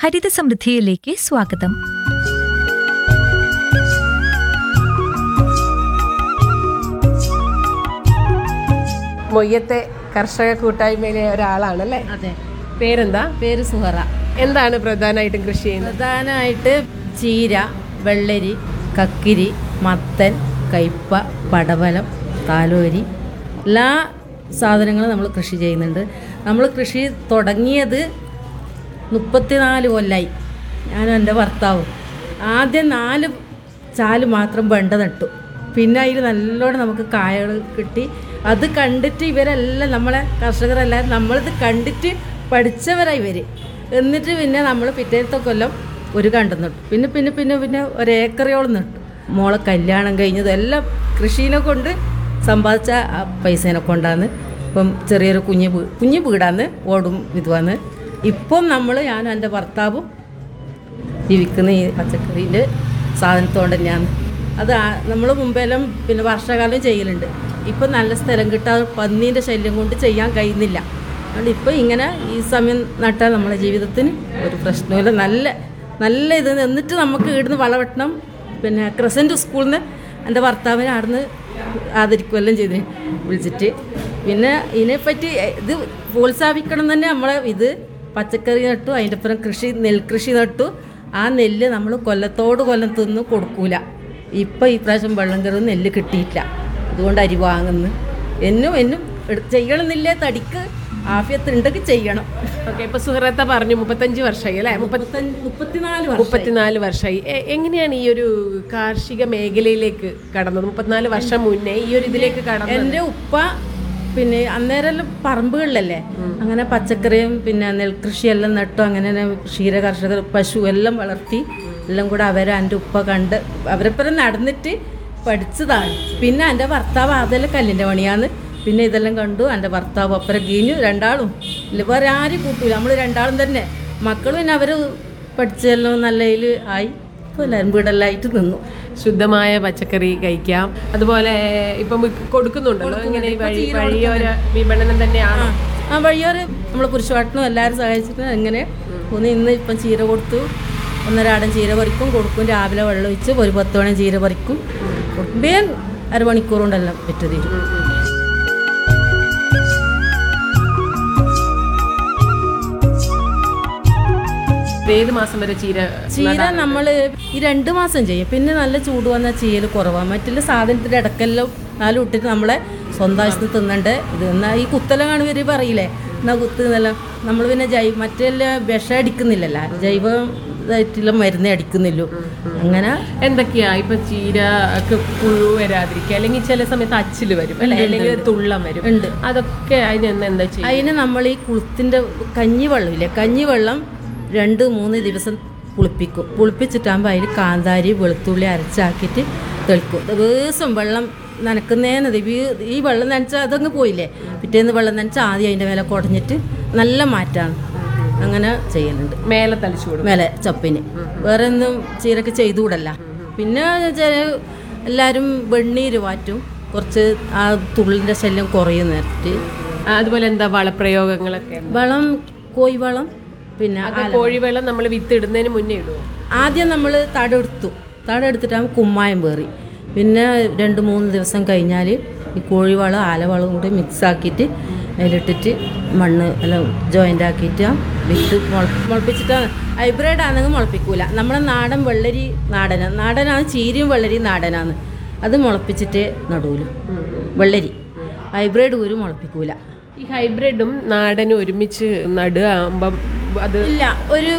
ഹരിത സമൃദ്ധിയിലേക്ക് സ്വാഗതം മൊയ്യത്തെ കർഷക കൂട്ടായ്മയിലെ ഒരാളാണല്ലേ അതെ പേരെന്താ പേര് സുഹറ എന്താണ് പ്രധാനമായിട്ടും കൃഷി ചെയ്യുന്നത് പ്രധാനമായിട്ട് ചീര വെള്ളരി കക്കിരി മത്തൻ കയ്പ പടവലം താലോരി എല്ലാ സാധനങ്ങളും നമ്മൾ കൃഷി ചെയ്യുന്നുണ്ട് നമ്മൾ കൃഷി തുടങ്ങിയത് മുപ്പത്തിനാല് കൊല്ലായി ഞാനും എൻ്റെ ഭർത്താവും ആദ്യം നാല് ചാല് മാത്രം വെണ്ട നട്ടു പിന്നെ അതിൽ നല്ലോണം നമുക്ക് കായകൾ കിട്ടി അത് കണ്ടിട്ട് ഇവരെല്ലാം നമ്മളെ കർഷകരെല്ലാം നമ്മളിത് കണ്ടിട്ട് പഠിച്ചവരായി ഇവർ എന്നിട്ട് പിന്നെ നമ്മൾ പിറ്റേത്തെ കൊല്ലം ഒരു കണ്ടം നട്ടു പിന്നെ പിന്നെ പിന്നെ പിന്നെ ഒരേക്കറയോളം നട്ടു മോളെ കല്യാണം കഴിഞ്ഞതും എല്ലാം കൃഷീനെ കൊണ്ട് സമ്പാദിച്ച ആ പൈസേനെ കൊണ്ടാണ് ഇപ്പം ചെറിയൊരു കുഞ്ഞ് വീ കുഞ്ഞ് വീടാന്ന് ഓടും ഇതുവാന്ന് ഇപ്പം നമ്മൾ ഞാനും എൻ്റെ ഭർത്താവും ജീവിക്കുന്ന ഈ പച്ചക്കറിൻ്റെ സാധനത്തോടെ തന്നെയാണ് അത് നമ്മൾ മുമ്പെല്ലാം പിന്നെ വർഷകാലം ചെയ്യലുണ്ട് ഇപ്പം നല്ല സ്ഥലം കിട്ടാതെ പന്നീൻ്റെ ശല്യം കൊണ്ട് ചെയ്യാൻ കഴിയുന്നില്ല അതുകൊണ്ട് ഇപ്പം ഇങ്ങനെ ഈ സമയം നട്ടാൽ നമ്മുടെ ജീവിതത്തിന് ഒരു പ്രശ്നമില്ല നല്ല നല്ല ഇത് എന്നിട്ട് നമുക്ക് ഇവിടുന്ന് വളവെട്ടണം പിന്നെ ക്രസൻറ്റ് സ്കൂളിൽ നിന്ന് എൻ്റെ ഭർത്താവിനെ അവിടുന്ന് ആദരിക്കുകയെല്ലാം ചെയ്ത് വിളിച്ചിട്ട് പിന്നെ ഇതിനെപ്പറ്റി ഇത് പ്രോത്സാഹിപ്പിക്കണം തന്നെ നമ്മളെ ഇത് പച്ചക്കറി നട്ടു അതിൻ്റെ ഒപ്പം കൃഷി നെൽകൃഷി നട്ടു ആ നെല്ല് നമ്മൾ കൊല്ലത്തോട് കൊല്ലം തിന്ന് കൊടുക്കൂല ഇപ്പം ഈ പ്രാവശ്യം വെള്ളം കയറുന്ന നെല്ല് കിട്ടിയിട്ടില്ല അതുകൊണ്ട് അരി വാങ്ങുന്നു എന്നും എന്നും എടു- ചെയ്യണമെന്നില്ലേ തടിക്ക് ആഫിയത്ത് ഉണ്ടെങ്കിൽ ചെയ്യണം ഓക്കെ ഇപ്പൊ സുഹൃത്ത പറഞ്ഞു മുപ്പത്തഞ്ച് വർഷമായി അല്ലേ മുപ്പത്തി മുപ്പത്തഞ്ച് മുപ്പത്തിനാല് വർഷം മുപ്പത്തിനാല് വർഷമായി എ- എങ്ങനെയാണ് ഈ ഒരു കാർഷിക മേഖലയിലേക്ക് കടന്നത് മുപ്പത്തിനാല് വർഷം മുന്നേ ഈ ഒരു ഇതിലേക്ക് കടന്നത് എൻ്റെ ഉപ്പ പിന്നെ അന്നേരം പറമ്പുകളിലല്ലേ അങ്ങനെ പച്ചക്കറിയും പിന്നെ നെൽകൃഷിയെല്ലാം നട്ടു അങ്ങനെ ക്ഷീര കർഷകർ പശു എല്ലാം വളർത്തി എല്ലാം കൂടെ അവരെ എൻ്റെ ഉപ്പ കണ്ട് അവരെപ്പുറം നടന്നിട്ട് പഠിച്ചതാണ് പിന്നെ എൻ്റെ ഭർത്താവ് അതെല്ലാം കല്ലിൻ്റെ പണിയാണ് പിന്നെ ഇതെല്ലാം കണ്ടു എൻ്റെ ഭർത്താവ് അപ്പുറം കീഞ്ഞു രണ്ടാളും ഇല്ല വേറെ ആരും കൂട്ടൂല നമ്മൾ രണ്ടാളും തന്നെ മക്കളും പിന്നെ അവർ പഠിച്ചെല്ലാം നല്ല ഇതിൽ ആയി ഇപ്പോൾ എല്ലാവരും വീടെല്ലാം ആയിട്ട് നിന്നു ശുദ്ധമായ പച്ചക്കറി കഴിക്കാം അതുപോലെ ഇപ്പം വിക്ക് കൊടുക്കുന്നുണ്ടല്ലോ ഇങ്ങനെ ഈ വഴി വഴിയോര വിപണനം തന്നെയാണ് ആ വഴിയോറ് നമ്മൾ പുരുഷവാട്ടനും എല്ലാവരും സഹായിച്ചിട്ട് എങ്ങനെ ഒന്ന് ഇന്ന് ഇപ്പം ചീര കൊടുത്തു ഒന്നരാടം ചീര പറിക്കും കൊടുക്കും രാവിലെ വെള്ളം ഒഴിച്ച് ഒരു പത്ത് മണി ചീര പറിക്കും കൊടുക്കും വേഗം അരമണിക്കൂർ കൊണ്ടെല്ലാം വിറ്റ് തീരും ഏത് മാസം വരെ ചീര ചീര നമ്മൾ ഈ രണ്ട് മാസം ചെയ്യും പിന്നെ നല്ല ചൂട് വന്നാൽ ചീയൽ കുറവാണ് മറ്റുള്ള സാധനത്തിൻ്റെ ഇടക്കെല്ലാം നാലും ഇട്ടിട്ട് നമ്മളെ സ്വന്തം ആവശ്യത്തിന് തിന്നണ്ടേ ഇത് എന്നാൽ ഈ കുത്തെല്ലാം കാണുമ്പോൾ പറയില്ലേ എന്നാ കുത്ത് എന്നെല്ലാം നമ്മൾ പിന്നെ ജൈവ മറ്റെല്ലാം വിഷം അടിക്കുന്നില്ലല്ലോ ജൈവ ഇതായിട്ടുള്ള മരുന്ന് അടിക്കുന്നില്ലോ അങ്ങനെ എന്തൊക്കെയാ ഇപ്പൊ ചീര ഒക്കെ പുഴു വരാതിരിക്കുക അല്ലെങ്കിൽ ചില സമയത്ത് അച്ചില് വരും അല്ലെ അല്ലെങ്കിൽ തുള്ളം വരും ഉണ്ട് അതൊക്കെ അതിന് എന്താ ചെയ്യുക അതിന് നമ്മൾ ഈ കുളത്തിൻ്റെ കഞ്ഞിവെള്ളമില്ലേ കഞ്ഞിവെള്ളം രണ്ട് മൂന്ന് ദിവസം പുളിപ്പിക്കും പുളിപ്പിച്ചിട്ടാകുമ്പോൾ അതിൽ കാന്താരി വെളുത്തുള്ളി അരച്ചാക്കിയിട്ട് തെളിക്കും ദിവസം വെള്ളം നനക്കുന്നതിനത് ഈ വെള്ളം നനച്ചാൽ അതങ്ങ് പോയില്ലേ പിറ്റേന്ന് വെള്ളം നനച്ചാൽ ആദ്യം അതിൻ്റെ മേലെ കുടഞ്ഞിട്ട് നല്ല മാറ്റാണ് അങ്ങനെ ചെയ്യുന്നുണ്ട് മേലെ തളിച്ചു കൊടുക്കും മേലെ ചപ്പിന് വേറെ ഒന്നും ചീരക്ക് ചെയ്തുകൂടല്ല പിന്നെ വെച്ചാൽ എല്ലാവരും വെണ്ണീര് വാറ്റും കുറച്ച് ആ തുള്ളിൻ്റെ ശല്യം കുറയും നേരത്തെ ആ, അതുപോലെ എന്താ വളപ്രയോഗങ്ങളൊക്കെ വളം കോഴി വളം പിന്നെ അത് കോഴിവെള്ളം നമ്മൾ വിത്ത് ഇടുന്നതിന് മുന്നേ ഇടുവോ ആദ്യം നമ്മൾ തടെടുത്തു തടെടുത്തിട്ടാകും കുമ്മായം പേറി പിന്നെ രണ്ട് മൂന്ന് ദിവസം കഴിഞ്ഞാൽ ഈ കോഴിവളം ആലവളവും കൂടി മിക്സ് ആക്കിയിട്ട് അതിലിട്ടിട്ട് മണ്ണ് അല്ല ജോയിൻ്റ് ആക്കിയിട്ട് വിത്ത് മുള മുളപ്പിച്ചിട്ടാണ് ഹൈബ്രിഡ് ആണെങ്കിൽ മുളപ്പിക്കൂല നമ്മളെ നാടൻ വെള്ളരി നാടനാണ് നാടനാണ് ചീരയും വെള്ളരി നാടനാണ് അത് മുളപ്പിച്ചിട്ട് നടൂല വെള്ളരി ഹൈബ്രിഡ് ഒരു മുളപ്പിക്കൂല ഈ ഹൈബ്രിഡും നാടനും ഒരുമിച്ച് നടുക ആകുമ്പം അത് ഇല്ല ഒരു